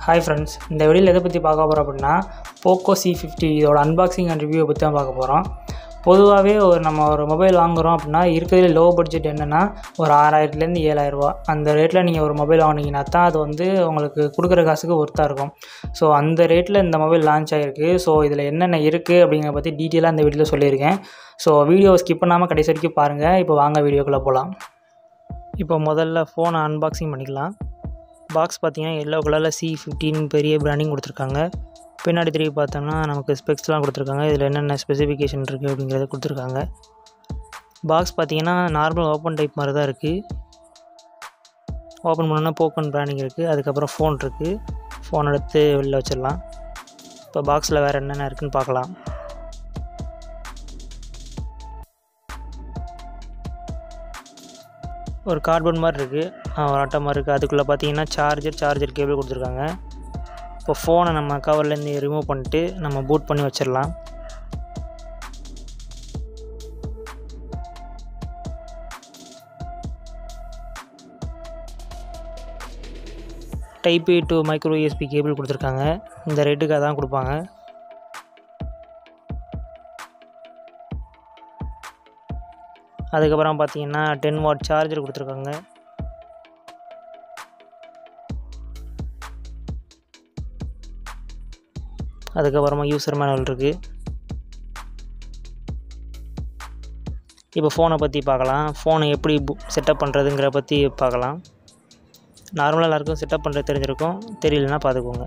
hi friends இந்த வீடியோவில் எதை பற்றி பார்க்க போகிறோம் அப்படின்னா போக்கோ சி ஃபிஃப்டி இதோட அன்பாக்சிங் அண்ட் ரிவ்யூவை பற்றி தான் பார்க்க போகிறோம் பொதுவாகவே ஒரு நம்ம ஒரு மொபைல் வாங்குகிறோம் அப்படின்னா இருக்கிறதுல லோ பட்ஜெட் என்னென்னா ஒரு ஆறாயிரத்துலேருந்து ஏழாயிரரூபா அந்த ரேட்டில் நீங்கள் ஒரு மொபைல் வாங்கினீங்கன்னா தான் அது வந்து உங்களுக்கு கொடுக்குற காசுக்கு ஒர்த்தாக இருக்கும் ஸோ அந்த ரேட்டில் இந்த மொபைல் லான்ச் ஆகிருக்கு ஸோ இதில் என்னென்ன இருக்குது அப்படிங்கிறத பற்றி டீட்டெயிலாக இந்த வீடியோவில் சொல்லியிருக்கேன் ஸோ வீடியோ ஸ்கிப் பண்ணாமல் கடைசி வரைக்கும் பாருங்கள் இப்போ வாங்க வீடியோக்குள்ளே போகலாம் இப்போ முதல்ல ஃபோனை அன்பாக்சிங் பண்ணிக்கலாம் பாக்ஸ் பார்த்தீங்கன்னா எல்லோ கலரில் சி ஃபிஃப்டின் பெரிய பிராண்டிங் கொடுத்துருக்காங்க பின்னாடி திரும்பி பார்த்தோம்னா நமக்கு ஸ்பெக்ஸ்லாம் கொடுத்துருக்காங்க இதில் என்னென்ன ஸ்பெசிஃபிகேஷன் இருக்குது அப்படிங்கிறத கொடுத்துருக்காங்க பாக்ஸ் பார்த்தீங்கன்னா நார்மல் ஓப்பன் டைப் மாதிரி தான் இருக்குது ஓப்பன் பண்ணோன்னா போக்கன் பிராண்டிங் இருக்குது அதுக்கப்புறம் ஃபோன் இருக்குது ஃபோன் எடுத்து வெளில வச்சிடலாம் இப்போ பாக்ஸில் வேறு என்னென்ன இருக்குதுன்னு பார்க்கலாம் ஒரு கார்ட்போர்ட் மாதிரி இருக்குது ஒரு அட்டை மாதிரி இருக்குது அதுக்குள்ளே பார்த்தீங்கன்னா சார்ஜர் சார்ஜர் கேபிள் கொடுத்துருக்காங்க இப்போ ஃபோனை நம்ம கவர்லேருந்து ரிமூவ் பண்ணிட்டு நம்ம பூட் பண்ணி வச்சிடலாம் type A to micro USB cable கொடுத்துருக்காங்க இந்த ரேட்டுக்கு அதான் கொடுப்பாங்க அதுக்கப்புறம் பார்த்தீங்கன்னா டென் வாட் சார்ஜர் கொடுத்துருக்காங்க அதுக்கப்புறமா யூசர் மேனுவல் இருக்குது இப்போ ஃபோனை பற்றி பார்க்கலாம் ஃபோனை எப்படி செட்டப் பண்ணுறதுங்கிற பற்றி பார்க்கலாம் நார்மலாக எல்லாருக்கும் செட்டப் பண்ணுறது தெரிஞ்சிருக்கும் தெரியலனா பார்த்துக்கோங்க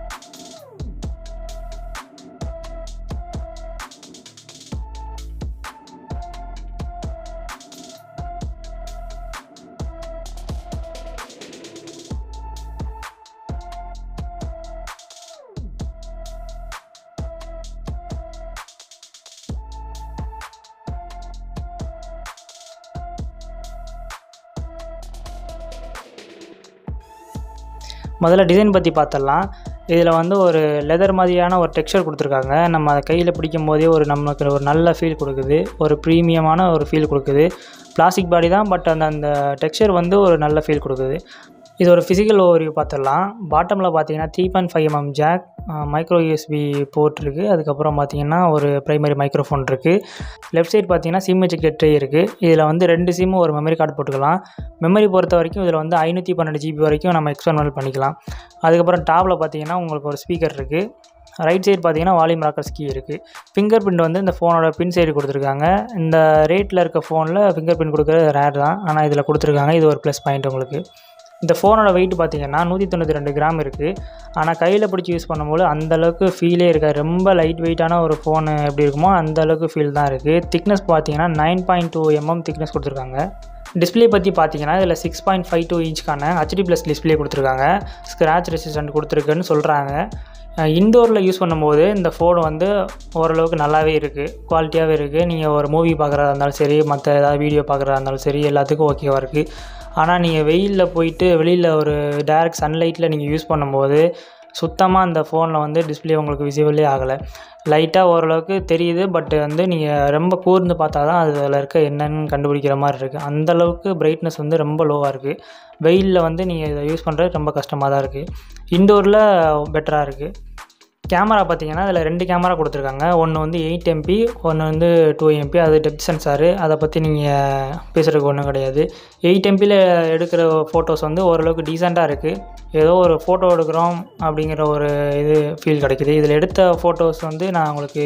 முதல்ல டிசைன் பற்றி பார்த்துடலாம் இதில் வந்து ஒரு லெதர் மாதிரியான ஒரு டெக்ஸ்சர் கொடுத்துருக்காங்க நம்ம அதை கையில் பிடிக்கும் போதே ஒரு நமக்கு ஒரு நல்ல ஃபீல் கொடுக்குது ஒரு ப்ரீமியமான ஒரு ஃபீல் கொடுக்குது பிளாஸ்டிக் பாடி தான் பட் அந்த அந்த டெக்ஸ்சர் வந்து ஒரு நல்ல ஃபீல் கொடுக்குது இது ஒரு ஃபிசிக்கல் ஓவர்வியூ பார்த்துடலாம் பாட்டமில் பார்த்தீங்கன்னா three point five mm jack micro USB port இருக்குது அதுக்கப்புறம் பார்த்தீங்கன்னா ஒரு ப்ரைமரி மைக்ரோஃபோன் இருக்குது லெஃப்ட் சைட் பார்த்தீங்கன்னா சிம் எஜெக்டட் ட்ரே இருக்குது இதில் வந்து ரெண்டு சிம்மு ஒரு மெமரி கார்டு போட்டுக்கலாம் மெமரி பொறுத்த வரைக்கும் இதில் வந்து ஐநூற்றி பன்னெண்டு ஜிபி வரைக்கும் நம்ம எக்ஸ்டர்னல் பண்ணிக்கலாம் அதுக்கப்புறம் டாப்பில் பார்த்தீங்கன்னா உங்களுக்கு ஒரு ஸ்பீக்கர் இருக்குது ரைட் சைடு பார்த்தீங்கன்னா வால்யூம் ராக்கர்ஸ் கீ இருக்குது ஃபிங்கர் பிரிண்ட் வந்து இந்த ஃபோனோட பின் சைடு கொடுத்துருக்காங்க இந்த ரேட்டில் இருக்க ஃபோனில் ஃபிங்கர் பிரிண்ட் கொடுக்குறது ரேர் தான் ஆனால் இதில் கொடுத்துருக்காங்க இது ஒரு ப்ளஸ் பாயிண்ட் உங்களுக்கு இந்த ஃபோனோட வெயிட் பார்த்தீங்கன்னா நூற்றி தொண்ணூற்றி ரெண்டு கிராம் இருக்குது ஆனால் கையில் பிடிச்சி யூஸ் பண்ணும்போது அந்தளவுக்கு ஃபீலே இருக்காது ரொம்ப லைட் வெயிட்டான ஒரு ஃபோனு எப்படி இருக்குமோ அந்தளவுக்கு ஃபீல் தான் இருக்குது திக்னஸ் பார்த்தீங்கன்னா nine point two mm thickness கொடுத்துருக்காங்க டிஸ்பிளே பற்றி பார்த்தீங்கன்னா இதில் சிக்ஸ் பாயிண்ட் ஃபைவ் டூ இன்ச்க்கான ஹெச்டி ப்ளஸ் டிஸ்பிளே கொடுத்துருக்காங்க ஸ்க்ராச் ரெசிஸ்டன்ட் கொடுத்துருக்குன்னு சொல்கிறாங்க இன்டோரில் யூஸ் பண்ணும்போது இந்த ஃபோன் வந்து ஓரளவுக்கு நல்லாவே இருக்குது குவாலிட்டியாகவே இருக்குது நீங்கள் ஒரு மூவி பார்க்குறதா இருந்தாலும் சரி மற்ற ஏதாவது வீடியோ பார்க்குறதா இருந்தாலும் சரி எல்லாத்துக்கும் ஓகேவாக இருக்குது ஆனால் நீங்கள் வெயிலில் போயிட்டு வெளியில் ஒரு டேரக்ட் சன்லைட்டில் நீங்கள் யூஸ் பண்ணும்போது சுத்தமாக அந்த ஃபோனில் வந்து டிஸ்பிளே உங்களுக்கு விசிபிளே ஆகலை லைட்டாக ஓரளவுக்கு தெரியுது பட் வந்து நீங்கள் ரொம்ப கூர்ந்து பார்த்தா தான் அதில் இருக்க என்னென்னு கண்டுபிடிக்கிற மாதிரி இருக்குது அந்தளவுக்கு பிரைட்னஸ் வந்து ரொம்ப லோவாக இருக்குது வெயிலில் வந்து நீங்கள் இதை யூஸ் பண்ணுறது ரொம்ப கஷ்டமாக தான் இருக்குது இண்டோரில் பெட்டராக இருக்குது கேமரா பார்த்தீங்கன்னா அதில் ரெண்டு கேமரா கொடுத்துருக்காங்க ஒன்று வந்து எயிட் எம்பி ஒன்று வந்து டூ எம்பி அது டெப்த் சென்சாரு அதை பற்றி நீங்கள் பேசுகிறதுக்கு ஒன்றும் கிடையாது எயிட் எம்பியில் எடுக்கிற ஃபோட்டோஸ் வந்து ஓரளவுக்கு டீசெண்டாக இருக்குது ஏதோ ஒரு ஃபோட்டோ எடுக்கிறோம் அப்படிங்கிற ஒரு இது ஃபீல் கிடைக்குது இதில் எடுத்த ஃபோட்டோஸ் வந்து நான் உங்களுக்கு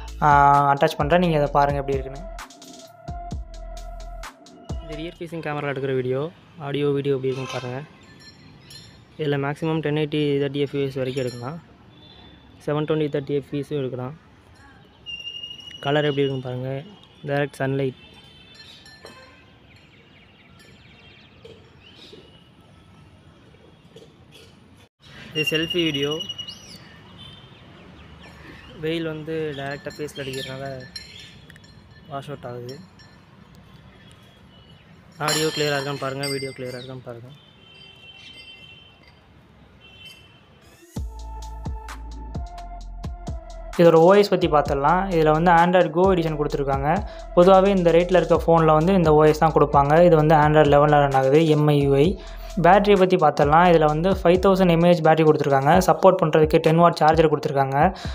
அட்டாச் பண்ணுறேன் நீங்கள் அதை பாருங்கள் எப்படி இருக்குன்னு இது ரியர் ஃபேஸிங் கேமரா எடுக்கிற வீடியோ ஆடியோ வீடியோ எப்படி இருக்குன்னு பாருங்கள் இதில் maximum ten eighty thirty FPS வரைக்கும் எடுக்கலாம் செவன் டுவெண்ட்டி தேர்ட்டி எஃப்இஸும் எடுக்கலாம் கலர் எப்படி இருக்குன்னு பாருங்கள் டைரக்ட் சன்லைட் இது செல்ஃபி வீடியோ வெயில் வந்து டைரெக்டாக ஃபேஸில் அடிக்கிறதுனால வாஷ் அவுட் ஆகுது ஆடியோ கிளியராக இருக்கான்னு பாருங்கள் வீடியோ கிளியராக இருக்கான்னு பாருங்கள் இதோட ஓஎஸ் பற்றி பார்த்துடலாம் இதில் வந்து ஆண்ட்ராய்டு கோ எடிஷன் கொடுத்துருக்காங்க பொதுவாகவே இந்த ரேட்டில் இருக்க ஃபோனில் வந்து இந்த ஓஎஸ் தான் கொடுப்பாங்க இது வந்து ஆண்ட்ராய்டு லெவனில் ரன் ஆகுது எம்ஐயூஐ பேட்டரியை பற்றி பார்த்துடலாம் இதில் வந்து ஃபைவ் தௌசண்ட் எம்ஏஹெச் பேட்டரி கொடுத்துருக்காங்க சப்போர்ட் பண்ணுறதுக்கு டென் வாட் சார்ஜர் கொடுத்துருக்காங்க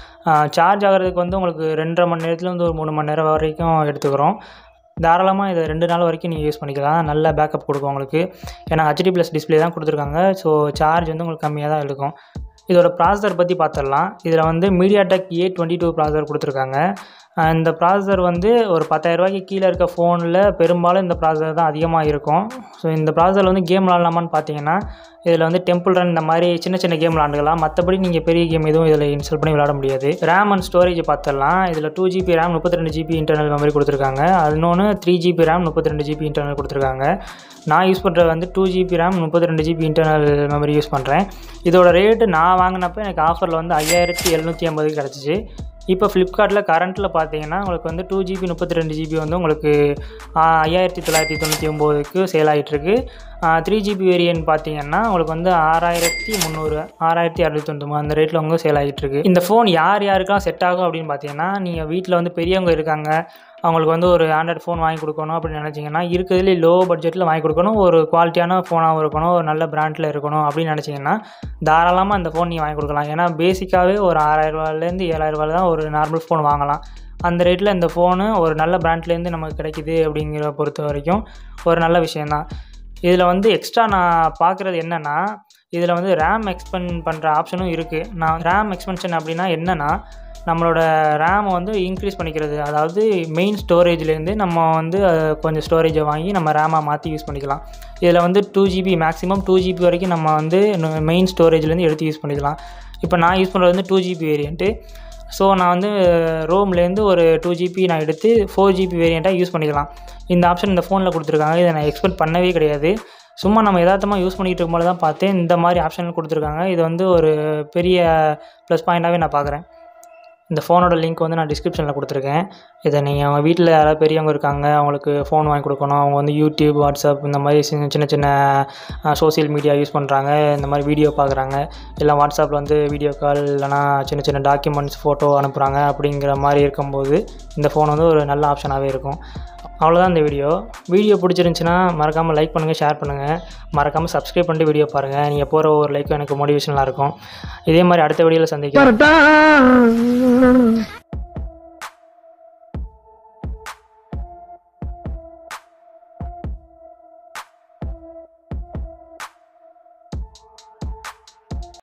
சார்ஜ் ஆகிறதுக்கு வந்து உங்களுக்கு ரெண்டரை மணி நேரத்துலேருந்து ஒரு மூணு மணி நேரம் வரைக்கும் எடுத்துக்கிறோம் தாராளமாக இதை ரெண்டு நாள் வரைக்கும் நீங்கள் யூஸ் பண்ணிக்கலாம் நல்ல பேக்கப் கொடுக்கும் உங்களுக்கு ஏன்னா ஹெச்டி ப்ளஸ் டிஸ்பிளே தான் கொடுத்துருக்காங்க ஸோ சார்ஜ் வந்து உங்களுக்கு கம்மியாக தான் இருக்கும் இதோட ப்ராசஸர் பற்றி பார்த்துடலாம் இதில் வந்து MediaTek A twenty two processor கொடுத்துருக்காங்க அஹ் இந்த ப்ராசஸர் வந்து ஒரு பத்தாயிரரூபாய்க்கு கீழே இருக்க ஃபோனில் பெரும்பாலும் இந்த ப்ராசஸர் தான் அதிகமாக இருக்கும் ஸோ இந்த ப்ராசஸர் வந்து கேம் விளாட்லாமான்னு பார்த்தீங்கன்னா இதில் வந்து டெம்பிள் ரன் இந்த மாதிரி சின்ன சின்ன கேம் விளாண்டுக்கலாம் மற்றபடி நீங்கள் பெரிய கேம் எதுவும் இதில் இன்ஸ்டால் பண்ணி விளாட முடியாது ரேம் அண்ட் ஸ்டோரேஜ் பார்த்துடலாம் இதில் டூ ஜிபி ரேம் முப்பத்தி ரெண்டு ஜிபி இன்டர்னல் மெமரி கொடுத்துருக்காங்க அது இன்னொன்று த்ரீ ஜிபி ரேம் முப்பத்தி ரெண்டு ஜிபி இன்டர்னல் கொடுத்துருக்காங்க நான் யூஸ் பண்ணுறது வந்து டூ ஜிபி ரேம் முப்பத்தி ரெண்டு ஜிபி இன்டர்னல் மெமரி யூஸ் பண்ணுறேன் இதோட ரேட்டு நான் வாங்கினப்போ எனக்கு ஆஃபரில் வந்து ஐயாயிரத்தி எழுநூற்றி ஐம்பதுக்கு கிடச்சிச்சு இப்போ ஃப்ளிப்கார்ட்டில் கரண்ட்டில் பார்த்தீங்கன்னா உங்களுக்கு வந்து டூ ஜிபி முப்பத்தி ரெண்டு ஜிபி வந்து உங்களுக்கு ஐயாயிரத்தி தொள்ளாயிரத்தி தொண்ணூற்றி ஒம்போதுக்கு சேல் ஆகிட்டுருக்கு த்ரீ ஜிபி வேரியன்ட் பார்த்தீங்கன்னா உங்களுக்கு வந்து ஆறாயிரத்தி முந்நூறு ஆறாயிரத்தி அறுநூத்தி தொண்ணூறு அந்த ரேட்டில் உங்களுக்கு சேல் ஆகிட்டுருக்கு இந்த ஃபோன் யார் யாருக்கெல்லாம் செட் ஆகும் அப்படின்னு பார்த்தீங்கன்னா நீங்கள் வீட்டில் வந்து பெரியவங்க இருக்காங்க அவங்களுக்கு வந்து ஒரு ஆண்ட்ராய்ட் ஃபோன் வாங்கி கொடுக்கணும் அப்படின்னு நினச்சிங்கன்னா இருக்கிறதுலே லோ பட்ஜெட்டில் வாங்கி கொடுக்கணும் ஒரு குவாலிட்டியான ஃபோனாகவும் இருக்கணும் ஒரு நல்ல பிராண்டில் இருக்கணும் அப்படின்னு நினச்சிங்கன்னா தாராளமாக அந்த ஃபோன் நீங்கள் வாங்கி கொடுக்கலாம் ஏன்னா பேசிக்காகவே ஒரு ஆறாயிரரூவாலேருந்து ஏழாயிரரூவால தான் ஒரு நார்மல் ஃபோன் வாங்கலாம் அந்த ரேட்டில் இந்த ஃபோனு ஒரு நல்ல பிராண்ட்லேருந்து நமக்கு கிடைக்குது அப்படிங்கிற பொறுத்த வரைக்கும் ஒரு நல்ல விஷயந்தான் இதில் வந்து எக்ஸ்ட்ரா நான் பார்க்குறது என்னென்னா இதில் வந்து ரேம் எக்ஸ்பெண்ட் பண்ணுற ஆப்ஷனும் இருக்குது நான் ரேம் எக்ஸ்பென்ஷன் அப்படின்னா என்னென்னா நம்மளோட ரேமை வந்து இன்க்ரீஸ் பண்ணிக்கிறது அதாவது மெயின் ஸ்டோரேஜ்லேருந்து நம்ம வந்து அஹ், கொஞ்சம் ஸ்டோரேஜை வாங்கி நம்ம ரேமாக மாற்றி யூஸ் பண்ணிக்கலாம் இதில் வந்து two GB maximum two GB வரைக்கும் நம்ம வந்து மெயின் ஸ்டோரேஜ்லேருந்து எடுத்து யூஸ் பண்ணிக்கலாம் இப்போ நான் யூஸ் பண்ணுறது வந்து டூ ஜிபி வேரியண்ட்டு ஸோ நான் வந்து ரோம்லேருந்து ஒரு டூ ஜிபி நான் எடுத்து ஃபோர் ஜிபி வேரியண்ட்டாக யூஸ் பண்ணிக்கலாம் இந்த ஆப்ஷன் இந்த ஃபோனில் கொடுத்துருக்காங்க இதை நான் எக்ஸ்பெக்ட் பண்ணவே கிடையாது சும்மா நம்ம யதார்த்தமாக யூஸ் பண்ணிகிட்டு இருக்கும்போது தான் பார்த்தேன் இந்த மாதிரி ஆப்ஷன் கொடுத்துருக்காங்க இது வந்து ஒரு பெரிய ப்ளஸ் பாயிண்ட்டாகவே நான் பார்க்குறேன் இந்த ஃபோனோட லிங்க் வந்து நான் டிஸ்கிரிப்ஷனில் கொடுத்துருக்கேன் இதை நீங்கள் அவங்க வீட்டில் யாராவது பெரியவங்க இருக்காங்க அவங்களுக்கு ஃபோன் வாங்கி கொடுக்கணும் அவங்க வந்து யூடியூப் வாட்ஸ்அப் இந்த மாதிரி சின்ன சின்ன சின்ன சோஷியல் மீடியா யூஸ் பண்ணுறாங்க இந்த மாதிரி வீடியோ பார்க்குறாங்க இல்லை வாட்ஸ்அப்பில் வந்து வீடியோ கால் இல்லைனா சின்ன சின்ன டாக்குமெண்ட்ஸ் ஃபோட்டோ அனுப்புகிறாங்க அப்படிங்கிற மாதிரி இருக்கும்போது இந்த ஃபோன் வந்து ஒரு நல்ல ஆப்ஷனாகவே இருக்கும் அவ்வளோதான் இந்த வீடியோ வீடியோ பிடிச்சிருந்துச்சின்னா மறக்காமல் லைக் பண்ணுங்கள் ஷேர் பண்ணுங்கள் மறக்காமல் சப்ஸ்கிரைப் பண்ணிட்டு வீடியோ பாருங்கள் நீங்கள் போகிற ஒரு லைக்கும் எனக்கு மோட்டிவேஷனலாக இருக்கும் இதே மாதிரி அடுத்த வீடியோவில் சந்திக்கிறேன் வரட்டா